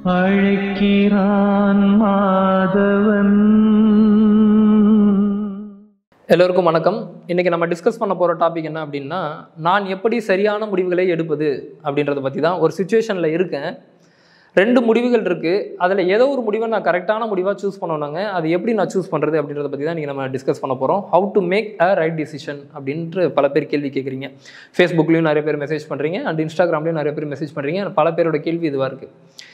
அழைக்கிறான் மாதவன் எல்லோருக்கும் வணக்கம் இன்றைக்கி நம்ம டிஸ்கஸ் பண்ண போகிற டாபிக் என்ன அப்படின்னா நான் எப்படி சரியான முடிவுகளை எடுப்பது அப்படின்றத பற்றி தான் ஒரு சுச்சுவேஷனில் இருக்கேன் ரெண்டு முடிவுகள் இருக்குது அதில் ஏதோ ஒரு முடிவை நான் கரெக்டான முடிவாக சூஸ் பண்ணணுங்க அது எப்படி நான் சூஸ் பண்ணுறது அப்படின்றத பற்றி தான் இன்றைக்கி நம்ம டிஸ்கஸ் பண்ண போகிறோம் how to make a right decision அப்படின்ட்டு பல பேர் கேள்வி கேட்குறீங்க ஃபேஸ்புக்லேயும் நிறைய பேர் மெசேஜ் பண்ணுறீங்க அண்ட் இன்ஸ்டாகிராம்லேயும் நிறைய பேர் மெசேஜ் பண்ணுறீங்க பல பேரோட கேள்வி இதுவாக இருக்குது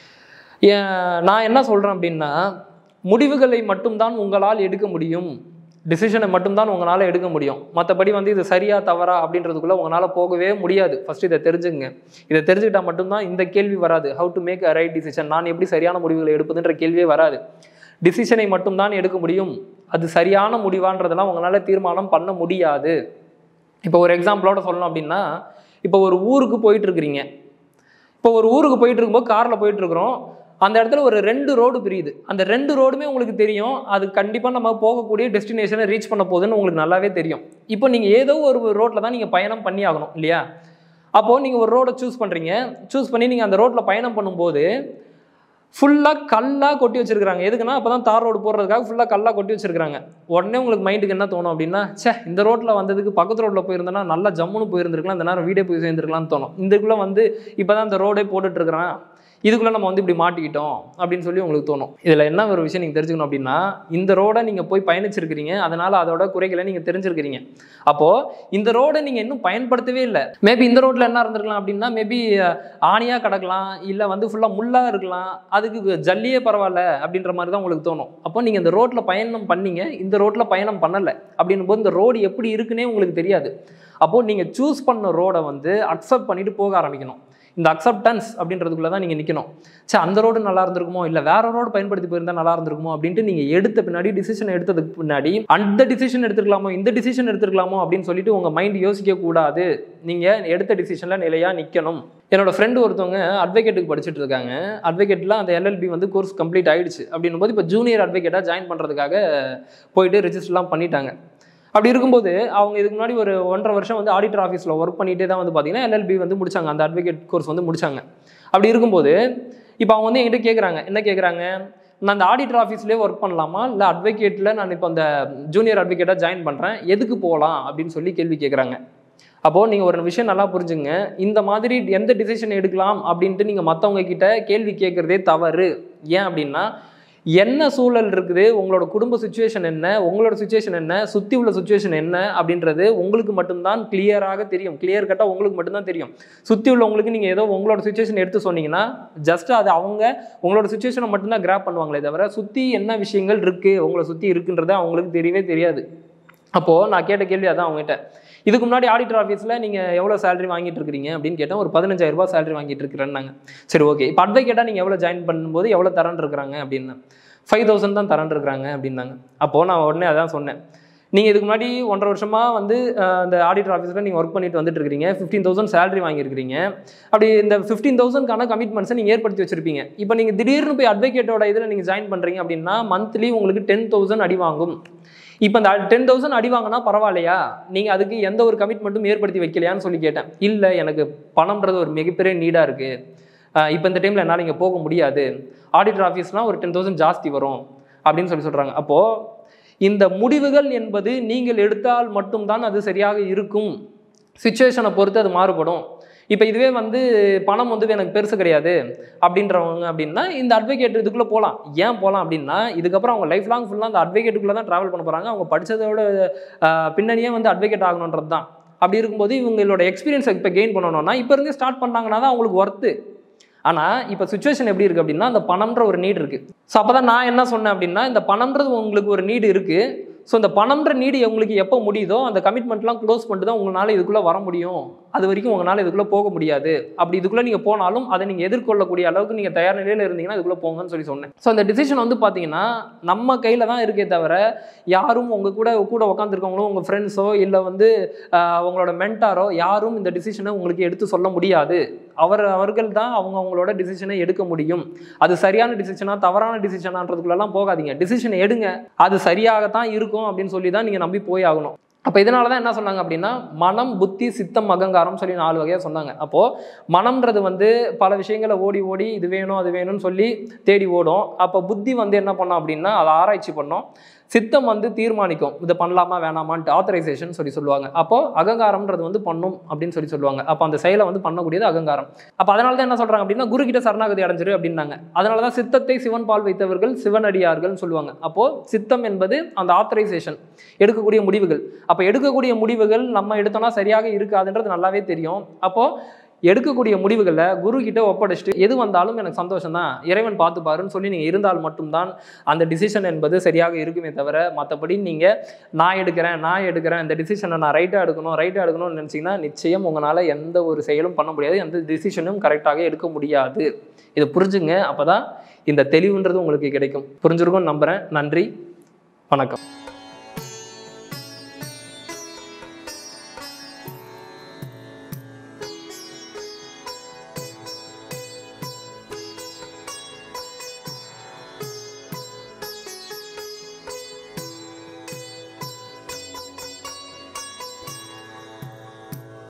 ஏன் நான் என்ன சொல்கிறேன் அப்படின்னா முடிவுகளை மட்டும்தான் உங்களால் எடுக்க முடியும் டிசிஷனை மட்டும்தான் உங்களால் எடுக்க முடியும் மற்றபடி வந்து இது சரியா தவறா அப்படின்றதுக்குள்ளே உங்களால் போகவே முடியாது ஃபர்ஸ்ட் இதை தெரிஞ்சுங்க இதை தெரிஞ்சுக்கிட்டா மட்டும்தான் இந்த கேள்வி வராது how to make a right decision நான் எப்படி சரியான முடிவுகளை எடுப்பதுன்ற கேள்வியே வராது டிசிஷனை மட்டும்தான் எடுக்க முடியும் அது சரியான முடிவான்றதெல்லாம் உங்களால் தீர்மானம் பண்ண முடியாது இப்போ ஒரு எக்ஸாம்பிளோட சொல்லணும் அப்படின்னா இப்போ ஒரு ஊருக்கு போயிட்டு இருக்கிறீங்க இப்போ ஒரு ஊருக்கு போயிட்டு இருக்கும்போது காரில் போயிட்டு இருக்கிறோம் அந்த இடத்துல ஒரு ரெண்டு ரோடு பிரியுது அந்த ரெண்டு ரோடுமே உங்களுக்கு தெரியும் அது கண்டிப்பாக நம்ம போகக்கூடிய டெஸ்டினேஷனை ரீச் பண்ண போகுதுன்னு உங்களுக்கு நல்லாவே தெரியும் இப்போ நீங்கள் ஏதோ ஒரு ரோட்டில் தான் நீங்கள் பயணம் பண்ணி ஆகணும் இல்லையா அப்போது நீங்கள் ஒரு ரோடை சூஸ் பண்ணுறீங்க சூஸ் பண்ணி நீங்கள் அந்த ரோட்டில் பயணம் பண்ணும்போது ஃபுல்லாக கல்லாக கொட்டி வச்சிருக்காங்க எதுக்குன்னா அப்போ தான் தார் ரோடு போடுறதுக்காக ஃபுல்லாக கல்லாக கொட்டி வச்சிருக்காங்க உடனே உங்களுக்கு மைண்டுக்கு என்ன தோணும் அப்படின்னா ச்சே இந்த ரோட்டில் வந்ததுக்கு பக்கத்து ரோட்டில் போயிருந்தேன்னா நல்லா ஜம்முன்னு போயிருந்துருக்கலாம் இந்த நேரம் வீடே போய் சேர்ந்துருக்கலாம்னு தோணும் இதுக்குள்ளே வந்து இப்போ தான் இந்த ரோடே போட்டுட்ருக்குறான் இதுக்குள்ளே நம்ம வந்து இப்படி மாட்டிக்கிட்டோம் அப்படின்னு சொல்லி உங்களுக்கு தோணும் இதில் என்ன ஒரு விஷயம் நீங்கள் தெரிஞ்சுக்கணும் அப்படின்னா இந்த ரோடை நீங்கள் போய் பயணிச்சிருக்கிறீங்க அதனால் அதோட குறைகளை நீங்கள் தெரிஞ்சிருக்கிறீங்க அப்போது இந்த ரோடை நீங்கள் இன்னும் பயன்படுத்தவே இல்லை மேபி இந்த ரோட்டில் என்ன இருந்திருக்கலாம் அப்படின்னா மேபி ஆணியாக கிடக்கலாம் இல்லை வந்து ஃபுல்லாக முள்ளாக இருக்கலாம் அதுக்கு ஜல்லியே பரவாயில்ல அப்படின்ற மாதிரி தான் உங்களுக்கு தோணும் அப்போ நீங்கள் இந்த ரோட்டில் பயணம் பண்ணீங்க இந்த ரோட்டில் பயணம் பண்ணலை அப்படின்னும் போது இந்த ரோடு எப்படி இருக்குன்னே உங்களுக்கு தெரியாது அப்போது நீங்கள் சூஸ் பண்ண ரோடை வந்து அக்செப்ட் பண்ணிட்டு போக ஆரம்பிக்கணும் இந்த அக்செப்டன்ஸ் அப்படின்றதுக்குள்ள தான் நீங்கள் நிற்கணும் சே அந்த ரோடு நல்லா இருந்திருக்குமோ இல்லை வேற ரோடு பயன்படுத்தி போயிருந்தா நல்லா இருந்திருக்குமோ அப்படின்ட்டு நீங்கள் எடுத்த பின்னாடி டிசிஷன் எடுத்ததுக்கு பின்னாடி அந்த டிசிஷன் எடுத்துருக்கலாமோ இந்த டிசிஷன் எடுத்துருக்கலாமோ அப்படின்னு சொல்லிட்டு உங்கள் மைண்ட் யோசிக்க கூடாது நீங்கள் எடுத்த டிசிஷனில் நிலையாக நிற்கணும் என்னோட ஃப்ரெண்டு ஒருத்தவங்க அட்வொகேட்டுக்கு படிச்சுட்டு இருக்காங்க அட்வொகேட்டில் அந்த எல்எல்பி வந்து கோர்ஸ் கம்ப்ளீட் ஆயிடுச்சு அப்படின்னும் போது இப்போ ஜூனியர் அட்வொகேட்டாக ஜாயின் பண்ணுறதுக்காக போயிட்டு ரெஜிஸ்டர்லாம் பண்ணிட்டாங்க அப்படி இருக்கும்போது அவங்க இதுக்கு முன்னாடி ஒரு ஒன்றரை வருஷம் வந்து ஆடிட்டர் ஆஃபீஸில் ஒர்க் பண்ணிகிட்டே தான் வந்து பார்த்தீங்கன்னா எல்எல்பி வந்து முடிச்சாங்க அந்த அட்வொகேட் கோர்ஸ் வந்து முடிச்சாங்க அப்படி இருக்கும்போது இப்போ அவங்க வந்து என்கிட்ட கேட்குறாங்க என்ன கேட்குறாங்க நான் அந்த ஆடிட்டர் ஆஃபீஸ்லேயே ஒர்க் பண்ணலாமா இல்லை அட்வொகேட்டில் நான் இப்போ அந்த ஜூனியர் அட்வொகேட்டாக ஜாயின் பண்ணுறேன் எதுக்கு போகலாம் அப்படின்னு சொல்லி கேள்வி கேட்குறாங்க அப்போது நீங்கள் ஒரு விஷயம் நல்லா புரிஞ்சுங்க இந்த மாதிரி எந்த டிசிஷன் எடுக்கலாம் அப்படின்ட்டு நீங்கள் மற்றவங்க கிட்ட கேள்வி கேட்குறதே தவறு ஏன் அப்படின்னா என்ன சூழல் இருக்குது உங்களோட குடும்ப சுச்சுவேஷன் என்ன உங்களோட சுச்சுவேஷன் என்ன சுற்றி உள்ள சுச்சுவேஷன் என்ன அப்படின்றது உங்களுக்கு மட்டும்தான் கிளியராக தெரியும் கிளியர் கட்டாக உங்களுக்கு மட்டும்தான் தெரியும் சுற்றி உள்ளவங்களுக்கு நீங்கள் ஏதோ உங்களோட சுச்சுவேஷன் எடுத்து சொன்னீங்கன்னா ஜஸ்ட் அது அவங்க உங்களோட சுச்சுவேஷனை மட்டும்தான் கிராப் பண்ணுவாங்களே தவிர சுற்றி என்ன விஷயங்கள் இருக்குது உங்களை சுற்றி இருக்குன்றது அவங்களுக்கு தெரியவே தெரியாது அப்போது நான் கேட்ட கேள்வி அதான் அவங்ககிட்ட இதுக்கு முன்னாடி ஆடிட்டர் ஆஃபீஸில் நீங்கள் எவ்வளோ சேலரி வாங்கிட்டு இருக்கிறீங்க அப்படின்னு கேட்டேன் ஒரு பதினஞ்சாயிரம் ரூபாய் சேலரி வாங்கிட்டு இருக்கிறேன்னாங்க சரி ஓகே இப்போ அட்வொகேட்டாக நீங்கள் எவ்வளோ ஜாயின் பண்ணும்போது எவ்வளோ தரன் இருக்கிறாங்க அப்படின்னு ஃபைவ் தௌசண்ட் தான் தரன் இருக்கிறாங்க அப்படின்னாங்க அப்போது நான் உடனே அதான் சொன்னேன் நீங்கள் இதுக்கு முன்னாடி ஒன்றரை வருஷமாக வந்து அஹ், இந்த ஆடிட்டர் ஆஃபீஸில் நீங்கள் ஒர்க் பண்ணிட்டு வந்துட்டு இருக்கிறீங்க ஃபிஃப்டீன் தௌசண்ட் சேலரி வாங்கியிருக்கிறீங்க அப்படி இந்த ஃபிஃப்டீன் தௌசண்ட்கான கமிட்மெண்ட்ஸை நீங்கள் ஏற்படுத்தி வச்சிருப்பீங்க இப்போ நீங்கள் திடீர்னு போய் அட்வொகேட்டோட இதில் நீங்கள் ஜாயின் பண்ணுறீங்க அப்படின்னா மந்த்லி உங்களுக்கு டென் தௌசண்ட் அடி வாங்கும் இப்போ இந்த டென் தௌசண்ட் அடி வாங்கினா பரவாயில்லையா நீங்கள் அதுக்கு எந்த ஒரு கமிட்மெண்ட்டும் ஏற்படுத்தி வைக்கலையான்னு சொல்லி கேட்டேன் இல்லை எனக்கு பணம்ன்றது ஒரு மிகப்பெரிய நீடாக இருக்குது இப்போ இந்த டைமில் என்னால் இங்கே போக முடியாது ஆடிட்டர் ஆஃபீஸ்லாம் ஒரு டென் தௌசண்ட் ஜாஸ்தி வரும் அப்படின்னு சொல்லி சொல்கிறாங்க அப்போது இந்த முடிவுகள் என்பது நீங்கள் எடுத்தால் மட்டும்தான் அது சரியாக இருக்கும் சுச்சுவேஷனை பொறுத்து அது மாறுபடும் இப்போ இதுவே வந்து பணம் வந்து எனக்கு பெருசு கிடையாது அப்படின்றவங்க அப்படின்னா இந்த அட்வொகேட் இதுக்குள்ளே போகலாம் ஏன் போகலாம் அப்படின்னா இதுக்கப்புறம் அவங்க லைஃப் லாங் ஃபுல்லாக அந்த அட்வொகேட்டுக்குள்ளே தான் ட்ராவல் பண்ண போகிறாங்க அவங்க படித்ததோட ஆஹ், பின்னணியே வந்து அட்வொகேட் ஆகணுன்றது தான் அப்படி இருக்கும்போது இவங்களோட எக்ஸ்பீரியன்ஸை இப்போ கெயின் பண்ணணும்னா இப்போ இருந்தே ஸ்டார்ட் பண்ணாங்கன்னா தான் அவங்களுக்கு ஒர்த்து ஆனால் இப்போ சுச்சுவேஷன் எப்படி இருக்குது அப்படின்னா அந்த பணம்ன்ற ஒரு நீட் இருக்குது ஸோ அப்போ தான் நான் என்ன சொன்னேன் அப்படின்னா இந்த பணம்ன்றது உங்களுக்கு ஒரு நீடு இருக்குது ஸோ இந்த பணம்ன்ற நீடு உங்களுக்கு எப்போ முடியுதோ அந்த கமிட்மெண்ட்லாம் க்ளோஸ் பண்ணிட்டு தான் உங்களால் இதுக்குள்ளே வர முடியும் அது வரைக்கும் உங்களால் இதுக்குள்ளே போக முடியாது அப்படி இதுக்குள்ளே நீங்கள் போனாலும் அதை நீங்கள் எதிர்கொள்ளக்கூடிய அளவுக்கு நீங்கள் தயார் நிலையில் இருந்தீங்கன்னா இதுக்குள்ளே போங்கன்னு சொல்லி சொன்னேன் ஸோ அந்த டிசிஷன் வந்து பார்த்தீங்கன்னா நம்ம கையில் தான் இருக்கே தவிர யாரும் உங்கள் கூட கூட உட்காந்துருக்கவங்களும் உங்கள் ஃப்ரெண்ட்ஸோ இல்லை வந்து ஆஹ், உங்களோட மென்டாரோ யாரும் இந்த டிசிஷனை உங்களுக்கு எடுத்து சொல்ல முடியாது அவர் அவர்கள் தான் அவங்க அவங்களோட டிசிஷனை எடுக்க முடியும் அது சரியான டிசிஷனா தவறான டிசிஷனான்றதுக்குள்ளெல்லாம் போகாதீங்க டிசிஷன் எடுங்க அது சரியாகத்தான் இருக்கும் அப்படின்னு சொல்லி தான் நீங்கள் நம்பி போய் ஆகணும் அப்போ இதனால தான் என்ன சொன்னாங்க அப்படின்னா மனம் புத்தி சித்தம் அகங்காரம் சொல்லி நாலு வகையாக சொன்னாங்க அப்போது மனம்ன்றது வந்து பல விஷயங்களை ஓடி ஓடி இது வேணும் அது வேணும்னு சொல்லி தேடி ஓடும் அப்போ புத்தி வந்து என்ன பண்ணோம் அப்படின்னா அதை ஆராய்ச்சி பண்ணோம் சித்தம் வந்து தீர்மானிக்கும் இதை பண்ணலாமா வேணாமான்ட்டு ஆத்தரைசேஷன் சொல்லி சொல்லுவாங்க அப்போ அகங்காரம்ன்றது வந்து பண்ணும் அப்படின்னு சொல்லி சொல்லுவாங்க அப்போ அந்த செயலை வந்து பண்ணக்கூடியது அகங்காரம் அப்போ அதனால தான் என்ன சொல்றாங்க அப்படின்னா குரு கிட்ட சரணாகதி அடைஞ்சிரு அப்படின்னாங்க அதனால தான் சித்தத்தை சிவன் பால் வைத்தவர்கள் சிவனடியார்கள்னு சொல்லுவாங்க அப்போ சித்தம் என்பது அந்த ஆத்தரைசேஷன் எடுக்கக்கூடிய முடிவுகள் அப்போ எடுக்கக்கூடிய முடிவுகள் நம்ம எடுத்தோம்னா சரியாக இருக்காதுன்றது நல்லாவே தெரியும் அப்போ எடுக்கக்கூடிய முடிவுகளை குரு கிட்ட ஒப்படைச்சிட்டு எது வந்தாலும் எனக்கு சந்தோஷம் தான் இறைவன் பார்த்துப்பாருன்னு சொல்லி நீங்கள் இருந்தால் மட்டும்தான் அந்த டிசிஷன் என்பது சரியாக இருக்குமே தவிர மற்றபடி நீங்கள் நான் எடுக்கிறேன் நான் எடுக்கிறேன் இந்த டிசிஷனை நான் ரைட்டாக எடுக்கணும் ரைட்டாக எடுக்கணும்னு நினச்சிங்கன்னா நிச்சயம் உங்களால் எந்த ஒரு செயலும் பண்ண முடியாது எந்த டிசிஷனும் கரெக்டாக எடுக்க முடியாது இதை புரிஞ்சுங்க அப்போ தான் இந்த தெளிவுன்றது உங்களுக்கு கிடைக்கும் புரிஞ்சிருக்கும்னு நம்புகிறேன் நன்றி வணக்கம்